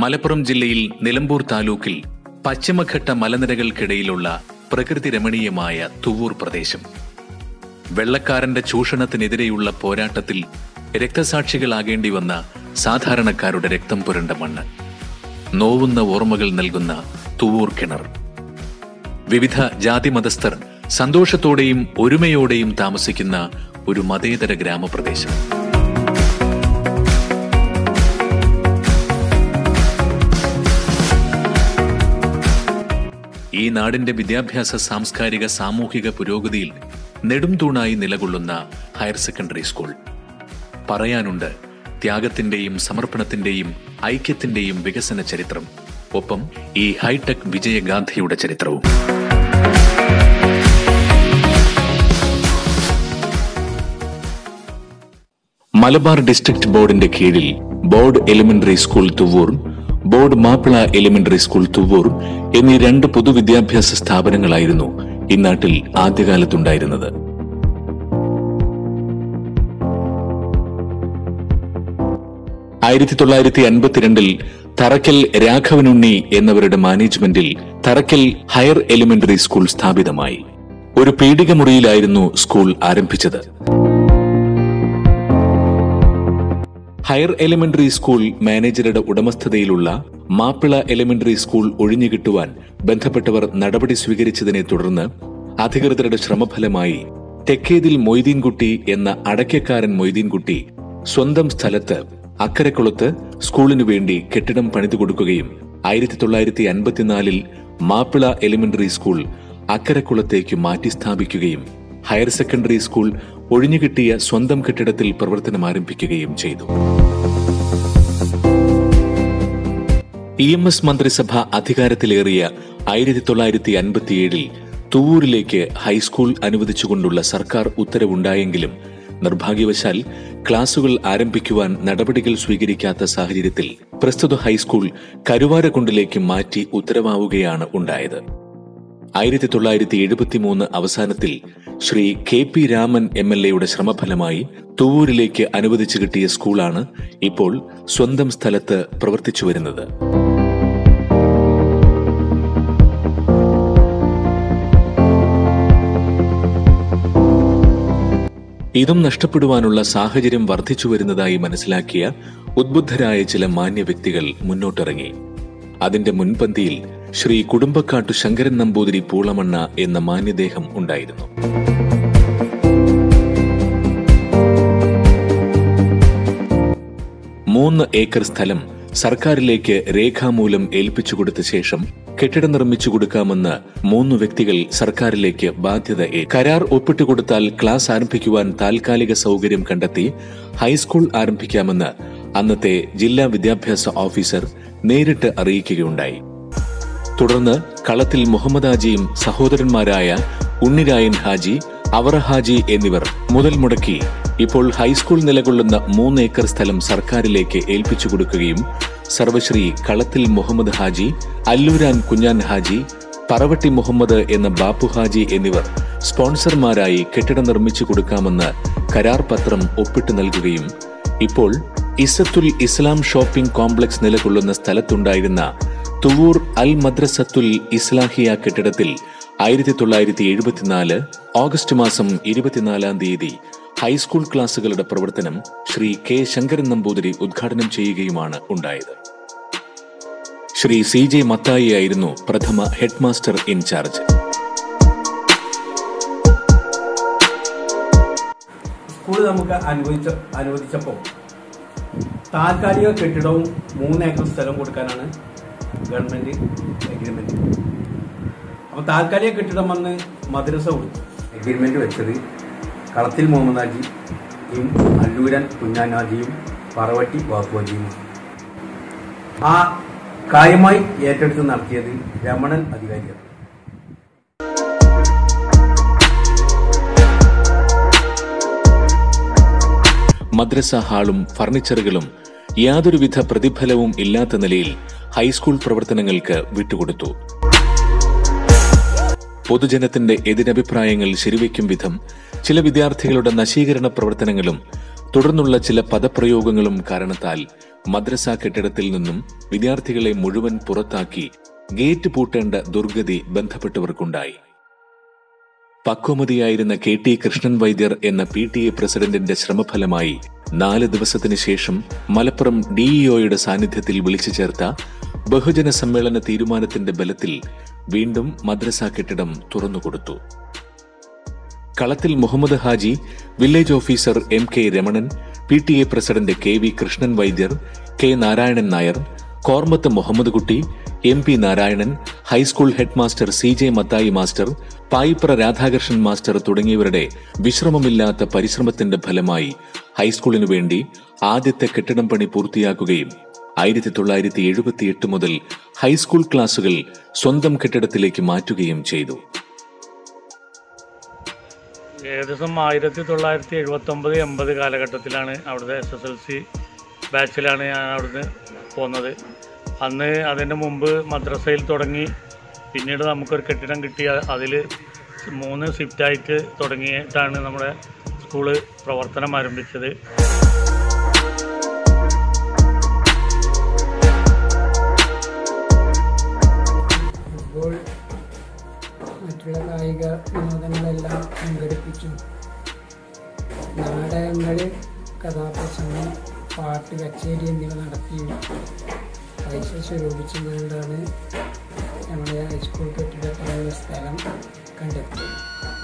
മലപ്പുറം ജില്ലയിൽ നിലമ്പൂർ താലൂക്കിൽ പശ്ചിമഘട്ട മലനിരകൾക്കിടയിലുള്ള പ്രകൃതി രമണീയമായ തുവൂർ പ്രദേശം വെള്ളക്കാരന്റെ ചൂഷണത്തിനെതിരെയുള്ള പോരാട്ടത്തിൽ രക്തസാക്ഷികളാകേണ്ടി വന്ന സാധാരണക്കാരുടെ രക്തം പുരണ്ട മണ്ണ് നോവുന്ന ഓർമ്മകൾ നൽകുന്ന തുവൂർ കിണർ വിവിധ ജാതിമതസ്ഥർ സന്തോഷത്തോടെയും ഒരുമയോടെയും താമസിക്കുന്ന ഒരു മതേതര ഗ്രാമപ്രദേശം ഈ നാടിന്റെ വിദ്യാഭ്യാസ സാംസ്കാരിക സാമൂഹിക പുരോഗതിയിൽ നെടും തൂണായി നിലകൊള്ളുന്ന ഹയർ സെക്കൻഡറി സ്കൂൾ പറയാനുണ്ട് ത്യാഗത്തിന്റെയും സമർപ്പണത്തിന്റെയും ഐക്യത്തിന്റെയും വികസന ചരിത്രം ഒപ്പം ഈ ഹൈടെക് വിജയഗാഥയുടെ ചരിത്രവും മലബാർ ഡിസ്ട്രിക്ട് ബോർഡിന്റെ കീഴിൽ board elementary school Thuvur board Mappila elementary school Thuvur എന്നീ രണ്ട് പൊതുവിദ്യാഭ്യാസ സ്ഥാപനങ്ങളായിരുന്നു ഇന്നാട്ടിൽ ആദ്യകാലത്തുണ്ടായിരുന്നത് ആയിരത്തി തൊള്ളായിരത്തി അൻപത്തിരണ്ടിൽ തറക്കൽ രാഘവനുണ്ണി എന്നവരുടെ മാനേജ്മെന്റിൽ തറക്കൽ ഹയർ എലിമെന്ററി സ്കൂൾ സ്ഥാപിതമായി ഒരു പീഡിക മുറിയിലായിരുന്നു സ്കൂൾ ആരംഭിച്ചത് ഹയർ എലിമെന്ററി സ്കൂൾ മാനേജറുടെ ഉടമസ്ഥതയിലുള്ള മാപ്പിള എലിമെന്ററി സ്കൂൾ ഒഴിഞ്ഞുകിട്ടുവാൻ ബന്ധപ്പെട്ടവർ നടപടി സ്വീകരിച്ചതിനെ തുടർന്ന് അധികൃതരുടെ ശ്രമഫലമായി തെക്കേതിൽ മൊയ്തീൻകുട്ടി എന്ന അടയ്ക്കക്കാരൻ മൊയ്തീൻകുട്ടി സ്വന്തം സ്ഥലത്ത് അക്കരക്കുളത്ത് സ്കൂളിനു വേണ്ടി കെട്ടിടം പണിതു കൊടുക്കുകയും ആയിരത്തി തൊള്ളായിരത്തി അൻപത്തിനാലിൽ മാപ്പിള എലിമെന്ററി സ്കൂൾ അക്കരക്കുളത്തേക്ക് മാറ്റി സ്ഥാപിക്കുകയും ഹയർ സെക്കൻഡറി സ്കൂൾ ഒഴിഞ്ഞുകിട്ടിയ സ്വന്തം കെട്ടിടത്തിൽ പ്രവർത്തനം ആരംഭിക്കുകയും ചെയ്തു ഇ എം എസ് മന്ത്രിസഭ അധികാരത്തിലേറിയ ആയിരത്തി തൊള്ളായിരത്തി അൻപത്തിയേഴിൽ തുവൂരിലേക്ക് ഹൈസ്കൂൾ അനുവദിച്ചുകൊണ്ടുള്ള സർക്കാർ ഉത്തരവുണ്ടായെങ്കിലും നിർഭാഗ്യവശാൽ ക്ലാസുകൾ ആരംഭിക്കുവാൻ നടപടികൾ സ്വീകരിക്കാത്ത സാഹചര്യത്തിൽ പ്രസ്തുത ഹൈസ്കൂൾ കരുവാരക്കുണ്ടിലേക്ക് മാറ്റി ഉത്തരവാവുകയാണ് ഉണ്ടായത് ആയിരത്തി തൊള്ളായിരത്തി എഴുപത്തിമൂന്ന് അവസാനത്തിൽ Shri K P Raman M L എയുടെ ശ്രമഫലമായി തുവൂരിലേക്ക് അനുവദിച്ചു കിട്ടിയ സ്കൂളാണ് ഇപ്പോൾ സ്വന്തം സ്ഥലത്ത് പ്രവർത്തിച്ചു വരുന്നത് ഇതും നഷ്ടപ്പെടുവാനുള്ള സാഹചര്യം വർദ്ധിച്ചു വരുന്നതായി മനസ്സിലാക്കിയ ഉദ്ബുദ്ധരായ ചില മാന്യ വ്യക്തികൾ മുന്നോട്ടിറങ്ങി അതിന്റെ മുൻപന്തിയിൽ ശ്രീ കുടുംബക്കാട്ടു ശങ്കരൻ നമ്പൂതിരി പൂളമണ്ണ എന്ന മാന്യദേഹം ഉണ്ടായിരുന്നു മൂന്ന് ഏക്കർ സ്ഥലം സർക്കാരിലേക്ക് രേഖാമൂലം ഏൽപ്പിച്ചു കൊടുത്ത ശേഷം കെട്ടിടം നിർമ്മിച്ചു കൊടുക്കാമെന്ന് മൂന്ന് വ്യക്തികൾ സർക്കാരിലേക്ക് ബാധ്യത ഏ- കരാർ ഒപ്പിട്ട് കൊടുത്താൽ ക്ലാസ് ആരംഭിക്കുവാൻ താൽക്കാലിക സൗകര്യം കണ്ടെത്തി ഹൈസ്കൂൾ ആരംഭിക്കാമെന്ന് അന്നത്തെ ജില്ലാ വിദ്യാഭ്യാസ ഓഫീസർ നേരിട്ട് അറിയിക്കുകയുണ്ടായി തുടർന്ന് കളത്തിൽ മുഹമ്മദ് ഹാജിയും സഹോദരന്മാരായ ഉണ്ണിരായൻ ഹാജി അവറ ഹാജി എന്നിവർ മുതൽ മുടക്കി ഇപ്പോൾ ഹൈസ്കൂൾ നിലകൊള്ളുന്ന മൂന്ന് ഏക്കർ സ്ഥലം സർക്കാരിലേക്ക് ഏൽപ്പിച്ചു കൊടുക്കുകയും സർവശ്രീ കളത്തിൽ മുഹമ്മദ് ഹാജി അല്ലൂരാൻ കുഞ്ഞാൻ ഹാജി പറവട്ടി മുഹമ്മദ് എന്ന ബാപ്പു ഹാജി എന്നിവർ സ്പോൺസർമാരായി കെട്ടിടം നിർമ്മിച്ചു കൊടുക്കാമെന്ന് കരാർ പത്രം ഒപ്പിട്ട് നൽകുകയും ഇപ്പോൾ ഇസത്തുൽ ഇസ്ലാം ഷോപ്പിംഗ് കോംപ്ലക്സ് നിലകൊള്ളുന്ന സ്ഥലത്തുണ്ടായിരുന്ന തുവൂർ അൽ മദ്രസത്തുൽ ഇസ്ലാഹിയ കെട്ടിടത്തിൽ ആയിരത്തി തൊള്ളായിരത്തി എഴുപത്തിനാല് ഓഗസ്റ്റ് മാസം ഇരുപത്തിനാലാം തീയതി ഹൈസ്കൂൾ ക്ലാസുകളുടെ പ്രവർത്തനം ശ്രീ കെ ശങ്കരൻ നമ്പൂതിരി ഉദ്ഘാടനം ചെയ്യുകയുമാണ് ഉണ്ടായത് ശ്രീ സി ജെ മത്തായി ആയിരുന്നു പ്രഥമ ഹെഡ്മാസ്റ്റർ ഇൻചാർജ് സ്കൂൾ നമുക്ക് അനുവദിച്ച അനുവദിച്ചപ്പോൾ താൽക്കാലിക കെട്ടിടവും മൂന്ന് ഏക്കർ സ്ഥലം കൊടുക്കാനാണ് ഗവൺമെന്റ് എഗ്രിമെന്റ് അപ്പോൾ താൽക്കാലിക കെട്ടിടം വന്ന് മദ്രസ കൊടുത്തു എഗ്രിമെന്റ് വെച്ചത് കളത്തിൽ മുഹമ്മദ് ഹാജിയും അല്ലൂരൻ കുഞ്ഞാനാജിയും പറവട്ടി വാക്കുവജിയും ആ കാര്യമായി ഏറ്റെടുത്ത് നടത്തിയത് രമണൻ അധികാരിയാണ് മദ്രസ ഹാളും ഫർണിച്ചറുകളും യാതൊരുവിധ പ്രതിഫലവും ഇല്ലാത്ത നിലയിൽ ഹൈസ്കൂൾ പ്രവർത്തനങ്ങൾക്ക് വിട്ടുകൊടുത്തു പൊതുജനത്തിന്റെ എതിരഭിപ്രായങ്ങൾ ശരിവയ്ക്കും വിധം ചില വിദ്യാർത്ഥികളുടെ നശീകരണ പ്രവർത്തനങ്ങളും തുടർന്നുള്ള ചില പദപ്രയോഗങ്ങളും കാരണത്താൽ മദ്രസ കെട്ടിടത്തിൽ നിന്നും വിദ്യാർത്ഥികളെ മുഴുവൻ പുറത്താക്കി ഗേറ്റ് പൂട്ടേണ്ട ദുർഗതി ബന്ധപ്പെട്ടവർക്കുണ്ടായി പക്വമതിയായിരുന്ന കെ ടി കൃഷ്ണൻ വൈദ്യർ എന്ന പി ടി എ പ്രസിഡന്റിന്റെ ശ്രമഫലമായി നാല് ദിവസത്തിനു ശേഷം മലപ്പുറം ഡിഇഒയുടെ സാന്നിധ്യത്തിൽ വിളിച്ചു ചേർത്ത ബഹുജന സമ്മേളന തീരുമാനത്തിന്റെ ബലത്തിൽ വീണ്ടും മദ്രസ കെട്ടിടം തുറന്നുകൊടുത്തു Kalathil Muhammad Haji village officer M K Ramanan P T A president K V Krishnan Vaidyar K Narayanan Nair Kormath Muhammad Kutty M P Narayanan high school head master C J Mathai master Payipra Radhakrishnan master തുടങ്ങിയവരുടെ വിശ്രമമില്ലാത്ത പരിശ്രമത്തിന്റെ ഫലമായി ഹൈസ്കൂളിനു വേണ്ടി ആദ്യത്തെ കെട്ടിടം പണി പൂർത്തിയാക്കുകയും ആയിരത്തി തൊള്ളായിരത്തി എഴുപത്തിയെട്ട് മുതൽ ഹൈസ്കൂൾ ക്ലാസുകൾ സ്വന്തം കെട്ടിടത്തിലേക്ക് മാറ്റുകയും ചെയ്തു ഏകദേശം ആയിരത്തി തൊള്ളായിരത്തി എഴുപത്തി ഒമ്പത് എൺപത് കാലഘട്ടത്തിലാണ് അവിടുത്തെ എസ് എസ് എൽ സി ബാച്ചിലാണ് ഞാൻ അവിടുന്ന് പോകുന്നത് അന്ന് അതിൻ്റെ മുമ്പ് മദ്രസയിൽ തുടങ്ങി പിന്നീട് നമുക്കൊരു കെട്ടിടം കിട്ടി അതിൽ മൂന്ന് ഷിഫ്റ്റായിട്ട് തുടങ്ങിയിട്ടാണ് നമ്മുടെ സ്കൂള് പ്രവർത്തനം ആരംഭിച്ചത് ഫുട്ബോൾ മറ്റുള്ള കായിക വിനോദങ്ങളെല്ലാം സംഘടിപ്പിച്ചു നാടകങ്ങളിൽ കഥാപ്രസംഗം പാട്ട് കച്ചേരി എന്നിവ നടത്തിയും പൈസ സ്വരൂപിച്ചുകൊണ്ടാണ് നമ്മുടെ ഹൈസ്കൂൾ കെട്ടിടത്തിലുള്ള സ്ഥലം കണ്ടെത്തിയത്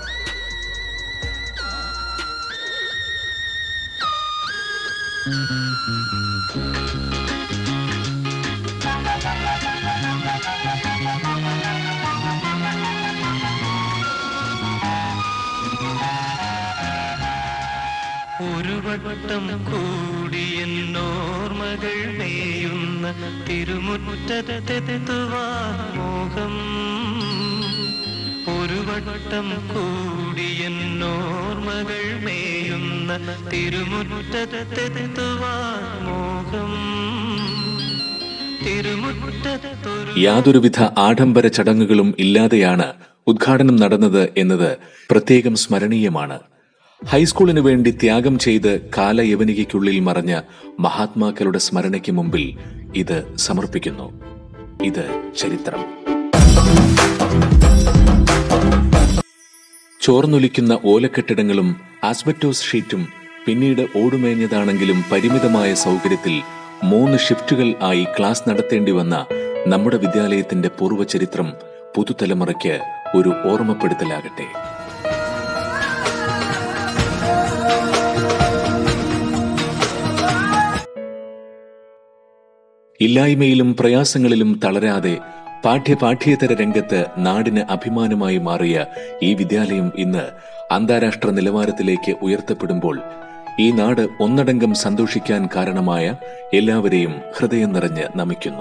ഒരു വട്ടം കൂടിയെന്നോർമകൾ മേയുന്ന തിരുമുറ്റത്തെത്തുവാൻ മോഹം ഒരു വട്ടം കൂടിയെന്നോർമകൾ മേയുന്ന തിരുമുറ്റത്തെത്തുവാൻ മോഹം തിരുമുറ്റത്തൊരു യാതൊരുവിധ ആഡംബര ചടങ്ങുകളും ഇല്ലാതെയാണ് ഉദ്ഘാടനം നടന്നത് എന്നത് പ്രത്യേകം സ്മരണീയമാണ് ഹൈസ്കൂളിനു വേണ്ടി ത്യാഗം ചെയ്ത് കാലയവനികയ്ക്കുള്ളിൽ മറഞ്ഞ മഹാത്മാക്കളുടെ സ്മരണയ്ക്ക് മുമ്പിൽ ഇത് സമർപ്പിക്കുന്നു ഇത് ചരിത്രം ചോർന്നൊലിക്കുന്ന ഓലക്കെട്ടിടങ്ങളും ആസ്ബറ്റോസ് ഷീറ്റും പിന്നീട് ഓടുമേഞ്ഞതാണെങ്കിലും പരിമിതമായ സൗകര്യത്തിൽ മൂന്ന് ഷിഫ്റ്റുകൾ ആയി ക്ലാസ് നടത്തേണ്ടി വന്ന നമ്മുടെ വിദ്യാലയത്തിന്റെ പൂർവ്വചരിത്രം പുതുതലമുറയ്ക്ക് ഒരു ഓർമ്മപ്പെടുത്തലാകട്ടെ ഇല്ലായ്മയിലും പ്രയാസങ്ങളിലും തളരാതെ പാഠ്യപാഠ്യേതര രംഗത്ത് നാടിന് അഭിമാനമായി മാറിയ ഈ വിദ്യാലയം ഇന്ന് അന്താരാഷ്ട്ര നിലവാരത്തിലേക്ക് ഉയർത്തപ്പെടുമ്പോൾ ഈ നാട് ഒന്നടങ്കം സന്തോഷിക്കാൻ കാരണമായ എല്ലാവരെയും ഹൃദയം നിറഞ്ഞ് നമിക്കുന്നു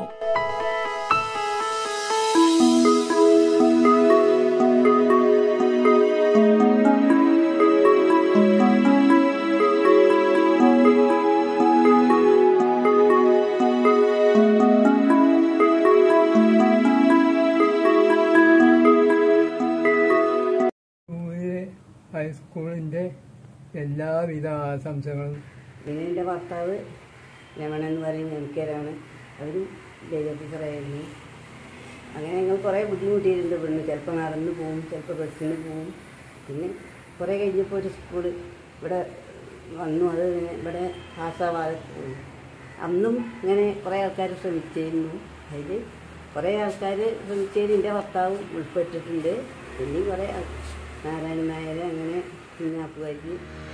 സ്കൂളിലെ ഹൈസ്കൂളിൻ്റെ എല്ലാവിധ ആശംസകളും പിന്നെ എൻ്റെ ഭർത്താവ് രമണൻ എന്ന് പറയുന്ന എനിക്കരാണ് അവരും ജയിൽ ഓഫീസറായിരുന്നു അങ്ങനെ ഞങ്ങൾ കുറേ ബുദ്ധിമുട്ടിയിട്ടുണ്ട് ഇവിടുന്ന് ചിലപ്പോൾ നടന്നു പോവും ചിലപ്പോൾ ബസ്സിന് പോവും പിന്നെ കുറേ കഴിഞ്ഞപ്പോൾ ഒരു സ്കൂള് ഇവിടെ വന്നു അത് ഇങ്ങനെ ഇവിടെ ആസാവാദത്ത് പോയി അന്നും ഇങ്ങനെ കുറേ ആൾക്കാർ ശ്രമിച്ചിരുന്നു അതിൽ കുറേ ആൾക്കാർ ശ്രമിച്ചതിൽ എൻ്റെ ഭർത്താവും ഉൾപ്പെട്ടിട്ടുണ്ട് പിന്നെ കുറേ ആൾ- നാരായണൻ നായർ അങ്ങനെ കുഞ്ഞാപ്പുകാരി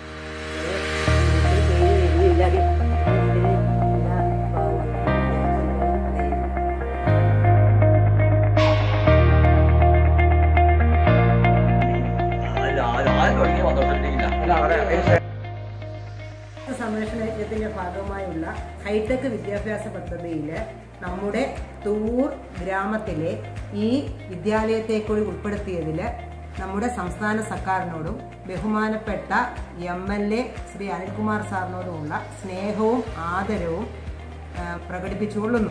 സംരക്ഷണ യജ്ഞത്തിന്റെ ഭാഗമായുള്ള ഹൈടെക് വിദ്യാഭ്യാസ പദ്ധതിയിൽ നമ്മുടെ തൂർ ഗ്രാമത്തിലെ ഈ വിദ്യാലയത്തെ കൂടി ഉൾപ്പെടുത്തിയതിൽ നമ്മുടെ സംസ്ഥാന സർക്കാരിനോടും ബഹുമാനപ്പെട്ട M L A Shri Anilkumar സാറിനോടുമുള്ള സ്നേഹവും ആദരവും ആ, പ്രകടിപ്പിച്ചുകൊള്ളുന്നു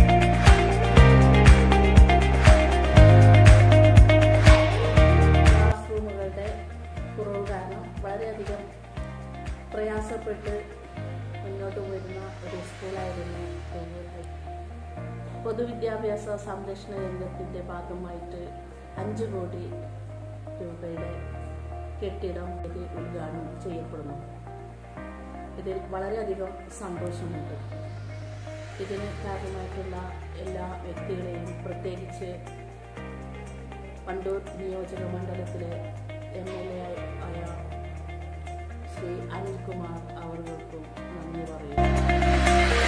ക്ലാസ് റൂമുകളുടെ കുറവ് കാരണം വളരെയധികം പ്രയാസപ്പെട്ട് മുന്നോട്ട് മുന്നോട്ട് പോയിരുന്ന ഒരു സ്കൂളായിരുന്നു തൂവൂർ ഹൈ പൊതുവിദ്യാഭ്യാസ സംരക്ഷണ രംഗത്തിൻ്റെ ഭാഗമായിട്ട് അഞ്ച് കോടി രൂപയുടെ കെട്ടിടം ഇത് ഉദ്ഘാടനം ചെയ്യപ്പെടുന്നു ഇതിൽ വളരെയധികം സന്തോഷമുണ്ട് ഇതിന് കാരണമായിട്ടുള്ള എല്ലാ വ്യക്തികളെയും പ്രത്യേകിച്ച് വണ്ടൂർ നിയോജക മണ്ഡലത്തിലെ എം എൽ എ ആയ ശ്രീ അനിൽകുമാർ അവർക്കും നന്ദി പറയുന്നു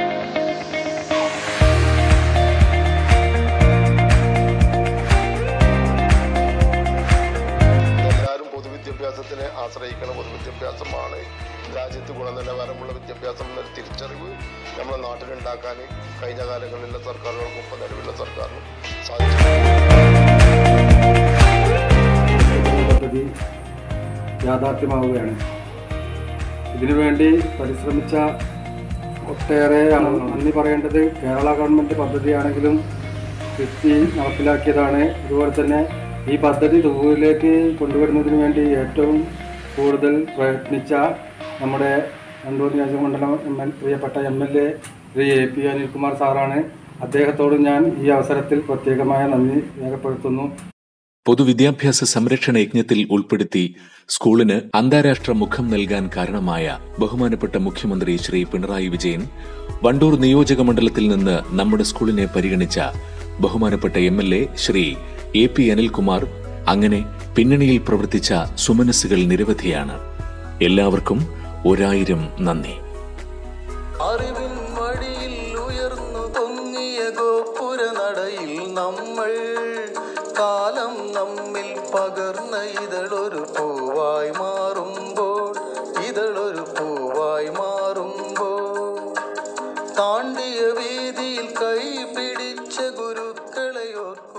എല്ലാവരും പൊതുവിദ്യാഭ്യാസത്തിനെ ആശ്രയിക്കുന്ന പൊതുവിദ്യാഭ്യാസമാണ് രാജ്യത്ത് ഗുണനിലവാരമുള്ള വിദ്യാഭ്യാസം എന്നൊരു തിരിച്ചറിവ് നമ്മുടെ നാട്ടിലുണ്ടാക്കാൻ കഴിഞ്ഞ കാലങ്ങളിലെ സർക്കാരുകൾക്കും ഇപ്പം നിലവിലുള്ള സർക്കാരിനും സാധിച്ചു പദ്ധതി യാഥാർത്ഥ്യമാവുകയാണ് ഇതിനുവേണ്ടി പരിശ്രമിച്ച ഒട്ടേറെയാണ് നന്ദി പറയേണ്ടത് കേരള ഗവൺമെൻറ് പദ്ധതിയാണെങ്കിലും ക്രിസ്റ്റി നടപ്പിലാക്കിയതാണ് അതുപോലെ തന്നെ ഈ പദ്ധതി തുവൂരിലേക്ക് കൊണ്ടുവരുന്നതിന് വേണ്ടി ഏറ്റവും കൂടുതൽ പ്രയത്നിച്ച നമ്മുടെ കണ്ണൂർ നിയോജകമണ്ഡലം എം എൽ പ്രിയപ്പെട്ട M L A Shri A P Anilkumar സാറാണ് അദ്ദേഹത്തോട് ഞാൻ ഈ അവസരത്തിൽ പ്രത്യേകമായ നന്ദി രേഖപ്പെടുത്തുന്നു പൊതുവിദ്യാഭ്യാസ സംരക്ഷണ യജ്ഞത്തിൽ ഉൾപ്പെടുത്തി സ്കൂളിന് അന്താരാഷ്ട്ര മുഖം നൽകാൻ കാരണമായ ബഹുമാനപ്പെട്ട മുഖ്യമന്ത്രി ശ്രീ പിണറായി വിജയൻ വണ്ടൂർ നിയോജക മണ്ഡലത്തിൽ നിന്ന് നമ്മുടെ സ്കൂളിനെ പരിഗണിച്ച ബഹുമാനപ്പെട്ട M L A Shri A P Anilkumar അങ്ങനെ പിന്നണിയിൽ പ്രവർത്തിച്ച സുമനസ്സുകൾ നിരവധിയാണ് എല്ലാവർക്കും ഒരായിരം നന്ദി അറിവിൻ വഴിയിൽ ഉയർന്നു പൊങ്ങിയ ഗോപുര നടയിൽ നമ്മൾ കാലം നമ്മിൽ പകർന്ന ഇതളൊരു പൂവായി മാറുമ്പോൾ ഇതളൊരു പൂവായി മാറുമ്പോൾ താണ്ടിയ വീതിയിൽ കൈ പിടിച്ച ഗുരുക്കളെ ഓർക്കും